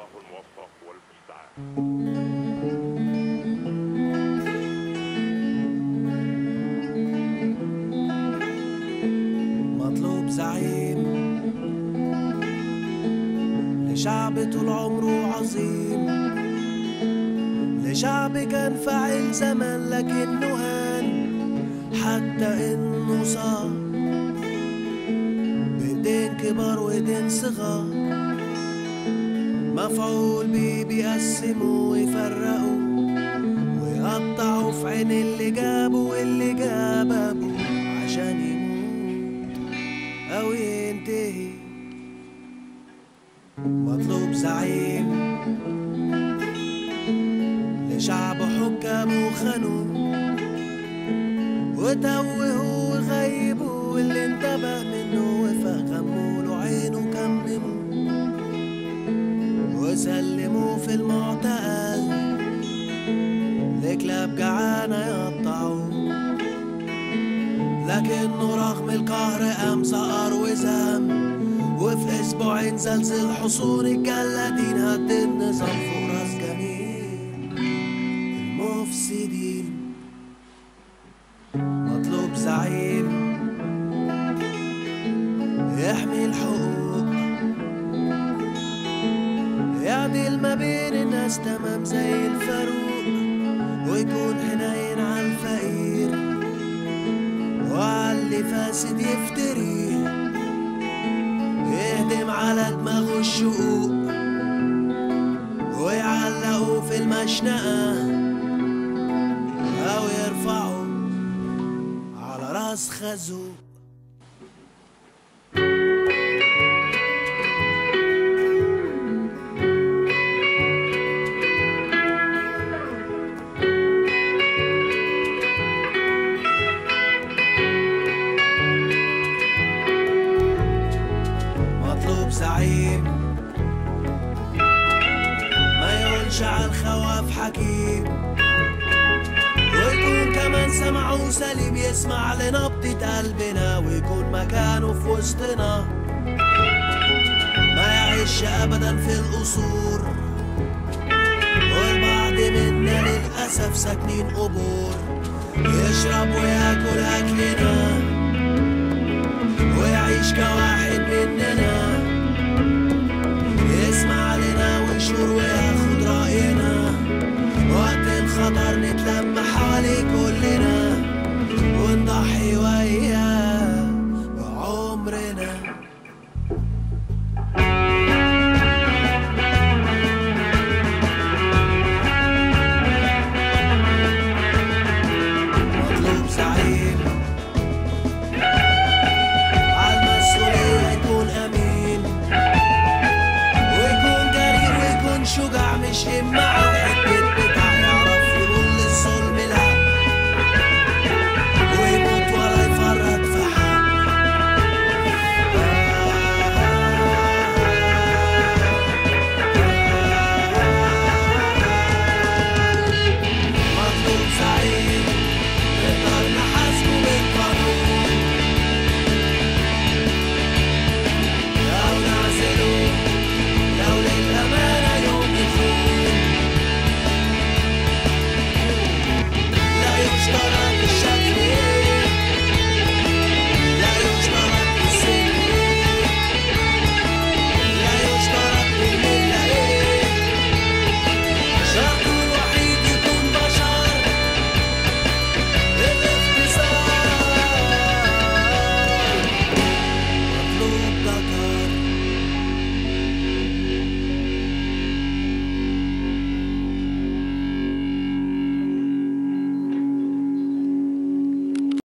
والله الموفق والمستعان مطلوب زعيم لشعب طول عمره عظيم لشعب كان فاعل زمان لكنه هان حتى انه صار بايدين كبار وايدين صغار مفعول بيه بيقسموا ويفرقوا ويقطعوا في عين اللي جابوا واللي جاب ابوه عشان يموت او ينتهي مطلوب زعيم لشعب حكامه خانوه وتوهوا وغيبوا واللي انتبه منه وفغموا له عينه كمموا وسلموا في المعتقل لكلاب جعانة يقطعوا لكنه رغم القهر قام سقر وزام وفي اسبوعين زلزل حصون الجلادين هد النظام فوق راس جميل المفسدين مطلوب زعيم يحمي الحقوق يعدل ما بين الناس تمام زي الفاروق ويكون حنين على الفقير وعلى اللي فاسد يفتريه يهدم على دماغه الشقوق ويعلقوا في المشنقة أو يرفعوا على راس خازوق مطلوب زعيم ما يقولش على الخواف حكيم ويكون كمان سمعه سليم يسمع لنبضة قلبنا ويكون مكانه في وسطنا ما يعيش أبدا في القصور والبعض منا للأسف ساكنين قبور يشرب وياكل أكلنا ويعيش كواحد مننا يسمع لنا ويشور وياخد رأينا وقت الخطر نتلم حواليه كلنا ونضحي وياه بعمرنا مطلوب زعيم عالمسؤولية يكون أمين ويكون جريء ويكون شجاع مش إما